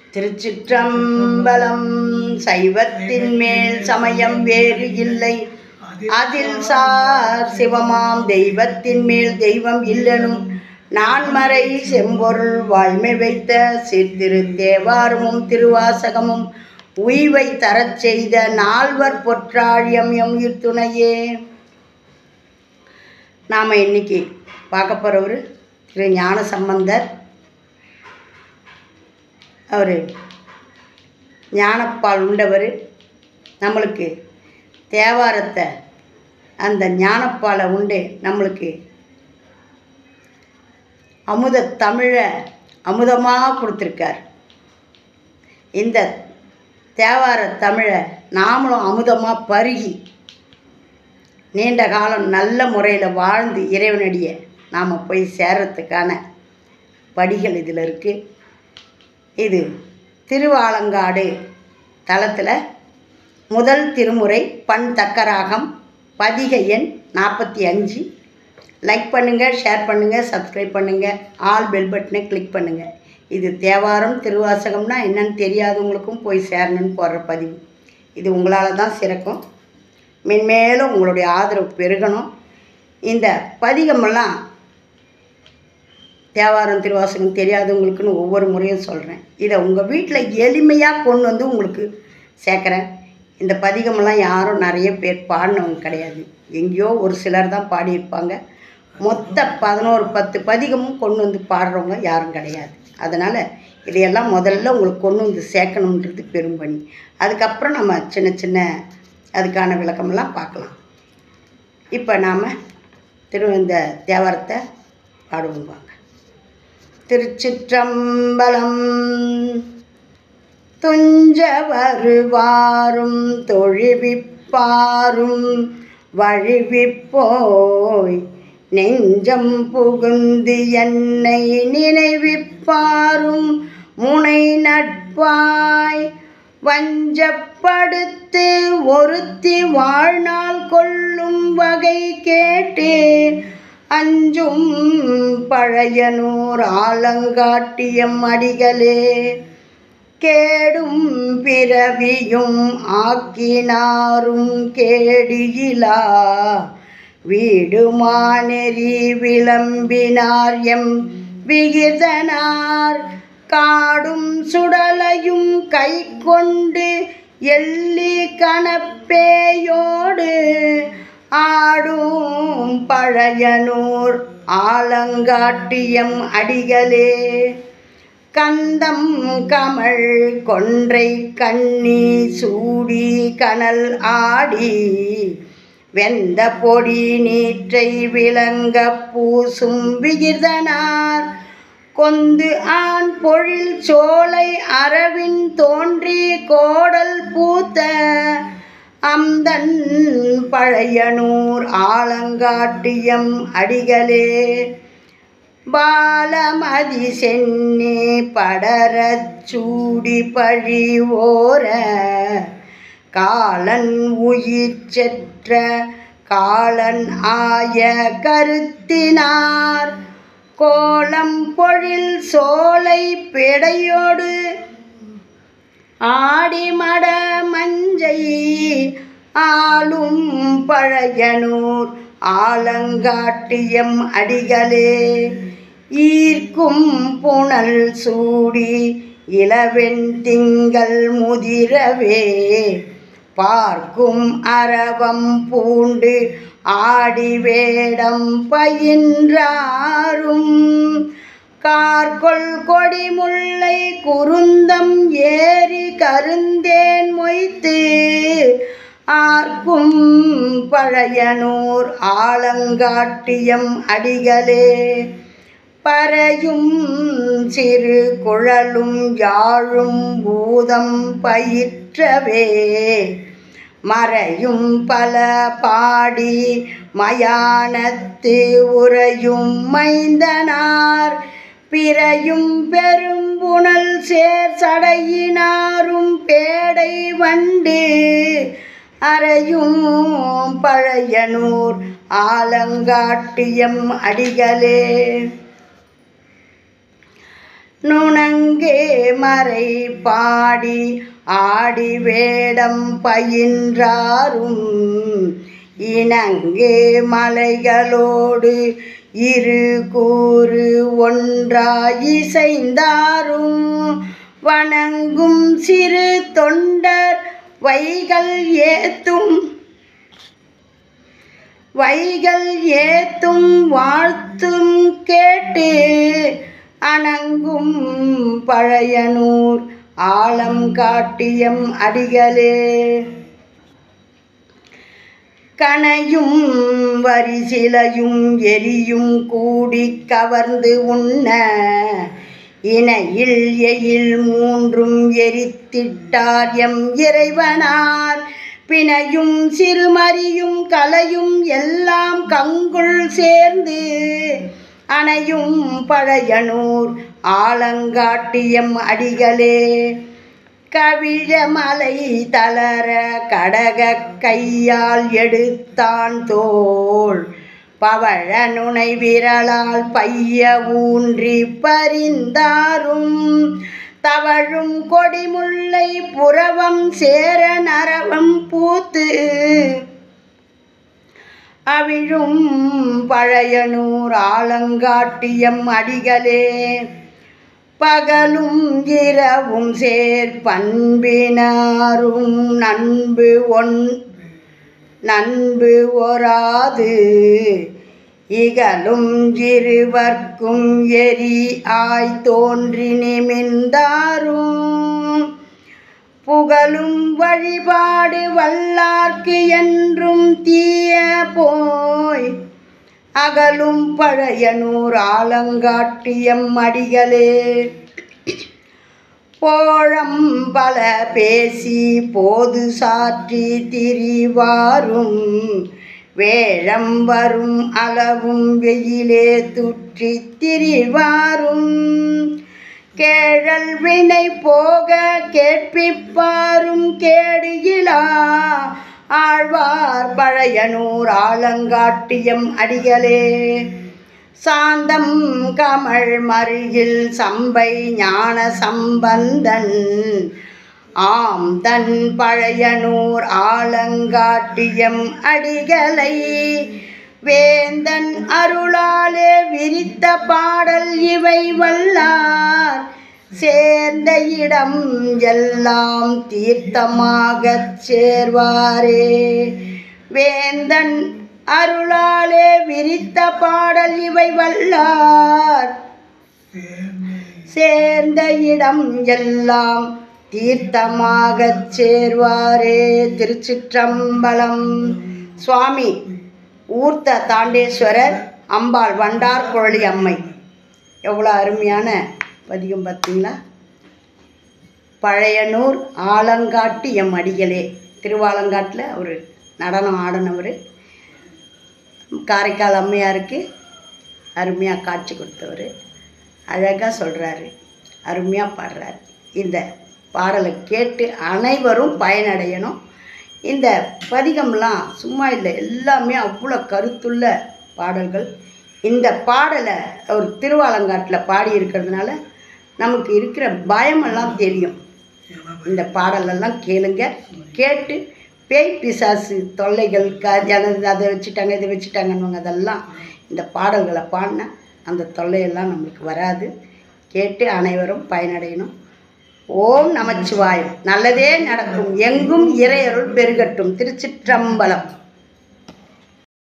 திருச்சிற்றம்பலம் சைவத்தின் மேல் சமயம் வேறு இல்லை அதில் சார் சிவமாம் தெய்வத்தின் மேல் தெய்வம் இல்லனும் நான்மறை செம்பொருள் வாய்மை வைத்த சீர்திரு தேவாரமும் திருவாசகமும் உய்வை தரச் செய்த நால்வர் பொற்றாழியம் எம் துணையே நாம் இன்னைக்கு பார்க்க போகிறவர் திரு ஞான சம்பந்தர் அவர் ஞானப்பால் உண்டவர் நம்மளுக்கு தேவாரத்தை அந்த ஞானப்பாலை உண்டு நம்மளுக்கு அமுத தமிழை அமுதமாக கொடுத்துருக்கார் இந்த தேவார தமிழை நாமளும் அமுதமாக பருகி நீண்ட காலம் நல்ல முறையில் வாழ்ந்து இறைவனடிய நாம் போய் சேர்றதுக்கான படிகள் இதில் இருக்குது இது திருவாலங்காடு தளத்தில் முதல் திருமுறை பண் தக்கராகம் பதிக எண் நாற்பத்தி அஞ்சு லைக் பண்ணுங்கள் ஷேர் பண்ணுங்கள் சப்ஸ்கிரைப் பண்ணுங்கள் ஆல் பெல் பட்டனை கிளிக் பண்ணுங்கள் இது தேவாரம் திருவாசகம்னா என்னன்னு தெரியாதவங்களுக்கும் போய் சேரணும்னு போடுற பதிவு இது உங்களால் தான் சிறக்கும் மென்மேலும் உங்களுடைய ஆதரவு பெருகணும் இந்த பதிகமெல்லாம் தேவாரம் திருவாசகம் தெரியாதவங்களுக்குன்னு ஒவ்வொரு முறையும் சொல்கிறேன் இதை உங்கள் வீட்டில் எளிமையாக கொண்டு வந்து உங்களுக்கு சேர்க்குறேன் இந்த பதிகமெல்லாம் யாரும் நிறைய பேர் பாடினவங்க கிடையாது எங்கேயோ ஒரு சிலர் தான் பாடியிருப்பாங்க மொத்த பதினோரு பத்து பதிகமும் கொண்டு வந்து பாடுறவங்க யாரும் கிடையாது அதனால் இதையெல்லாம் முதல்ல உங்களுக்கு கொண்டு வந்து சேர்க்கணுன்றது பெரும்பணி அதுக்கப்புறம் நம்ம சின்ன சின்ன அதுக்கான விளக்கமெல்லாம் பார்க்கலாம் இப்போ நாம் திரு இந்த தேவாரத்தை பாடுவோம் வாங்க திருச்சிற்றம்பலம் துஞ்ச வருவாரும் தொழிவிப்பாரும் வழிவிப்போய் நெஞ்சம் புகுந்து என்னை நினைவிப்பாரும் முனை நட்பாய் வஞ்சப்படுத்து ஒருத்தி வாழ்நாள் கொள்ளும் வகை கேட்டு அஞ்சும் பழையனூர் ஆலங்காட்டியம் அடிகளே கேடும் பிறவியும் ஆக்கினாரும் கேடியிலா வீடுமானெறி விளம்பினார் எம் விகிதனார் காடும் சுடலையும் கை கொண்டு எள்ளி கணப்பேயோடு ஆடும் பழையனூர் ஆலங்காட்டியம் அடிகளே கந்தம் கமழ் கொன்றை கண்ணி சூடி கனல் ஆடி வெந்த பொடி நீற்றை விளங்க பூசும் விகிதனார் கொந்து ஆண் பொழில் சோலை அரவின் தோன்றி கோடல் பூத்த அம்தன் பழையனூர் ஆலங்காட்டியம் அடிகளே பாலமதி சென்னி படரச் சூடி பழி ஓர காலன் உயிர் செற்ற காலன் ஆய கருத்தினார் கோலம் பொழில் சோலை பிடையோடு ஆடிமட மஞ்சை ஆளும் பழையனூர் ஆலங்காட்டியம் அடிகளே ஈர்க்கும் புனல் சூடி இளவெண் திங்கள் முதிரவே பார்க்கும் அரவம் பூண்டு ஆடி வேடம் பயின்றாரும் கார்கொள் கொடி முல்லை குருந்தம் ஏறி கருந்தேன் மொய்த்து ஆர்க்கும் பழையனூர் ஆலங்காட்டியம் அடிகளே பறையும் சிறு குழலும் யாழும் பூதம் பயிற்றவே மறையும் பல பாடி மயானத்து உறையும் மைந்தனார் பிறையும் பெரும்புணல் சேர் சடையினாரும் பேடை வண்டு அறையும் பழையனூர் ஆலங்காட்டியம் அடிகளே நுணங்கே மறை பாடி ஆடி வேடம் பயின்றாரும் இணங்கே மலைகளோடு இரு கூறு ஒன்றாய் இசைந்தாரும் வணங்கும் சிறு தொண்டர் வைகள் ஏத்தும் வைகள் ஏத்தும் வாழ்த்தும் கேட்டு அணங்கும் பழையனூர் ஆழம் காட்டியம் அடிகளே கனையும் வரிசிலையும் எரியும் கூடி கவர்ந்து உண்ண இணையில் எயில் மூன்றும் எரித்திட்டார் எம் இறைவனார் பிணையும் சிறுமறியும் கலையும் எல்லாம் கங்குள் சேர்ந்து அணையும் பழையனூர் ஆலங்காட்டியம் அடிகளே கவிழமலை தளர கடக கையால் எடுத்தான் தோள் பவழ நுனை விரலால் பைய ஊன்றி பரிந்தாரும் தவழும் கொடிமுல்லை புறவம் சேர நரவம் பூத்து அவிழும் பழையனூர் ஆலங்காட்டியம் அடிகளே பகலும் இரவும் சேர் பண்பினாரும் நண்பு ஒன் நண்பு ஒராது இகலும் இருவர்க்கும் எரி ஆய் தோன்றி நிமிர்ந்தாரும் புகழும் வழிபாடு வல்லார்க்கு என்றும் தீய போய் அகலும் பழையனூர் ஆலங்காட்டியம் அடிகளே போழம் பல பேசி போது சாற்றி திரிவாரும் வேழம் வரும் அளவும் வெயிலே துற்றி திரிவாரும் கேழல் வினை போக கேட்பிப்பாரும் கேடுகிலா ஆழ்வார் பழையனூர் ஆலங்காட்டியம் அடிகளே சாந்தம் கமழ் மருகில் சம்பை ஞான சம்பந்தன் ஆம் தன் பழையனூர் ஆலங்காட்டியம் அடிகளை வேந்தன் அருளாலே விரித்த பாடல் இவை வல்லார் சேர்ந்த இடம் எல்லாம் தீர்த்தமாகச் சேர்வாரே வேந்தன் அருளாலே விரித்த பாடல் இவை வல்லார் சேர்ந்த இடம் எல்லாம் தீர்த்தமாகச் சேர்வாரே திருச்சிற்றம்பலம் சுவாமி ஊர்த்த தாண்டேஸ்வரர் அம்பாள் வண்டார் குழலி அம்மை எவ்வளோ அருமையான பதிகம் பார்த்தீங்களா பழையனூர் ஆலங்காட்டு எம் அடிகளே திருவாலங்காட்டில் அவர் நடனம் ஆடினவர் காரைக்கால் அம்மையாருக்கு அருமையாக காட்சி கொடுத்தவர் அழகாக சொல்கிறாரு அருமையாக பாடுறாரு இந்த பாடலை கேட்டு அனைவரும் பயனடையணும் இந்த பதிகம்லாம் சும்மா இல்லை எல்லாமே அவ்வளோ கருத்துள்ள பாடல்கள் இந்த பாடலை அவர் திருவாலங்காட்டில் பாடி இருக்கிறதுனால நமக்கு இருக்கிற பயமெல்லாம் தெரியும் இந்த பாடலெல்லாம் கேளுங்க கேட்டு பேய் பிசாசு தொல்லைகள் க அதை அதை வச்சுட்டாங்க இதை வச்சுட்டாங்கன்னு அதெல்லாம் இந்த பாடல்களை பாடினா அந்த தொல்லையெல்லாம் நம்மளுக்கு வராது கேட்டு அனைவரும் பயனடையணும் ஓம் நமச்சிவாயம் நல்லதே நடக்கும் எங்கும் இறையருள் பெருகட்டும் திருச்சிற்றம்பலம்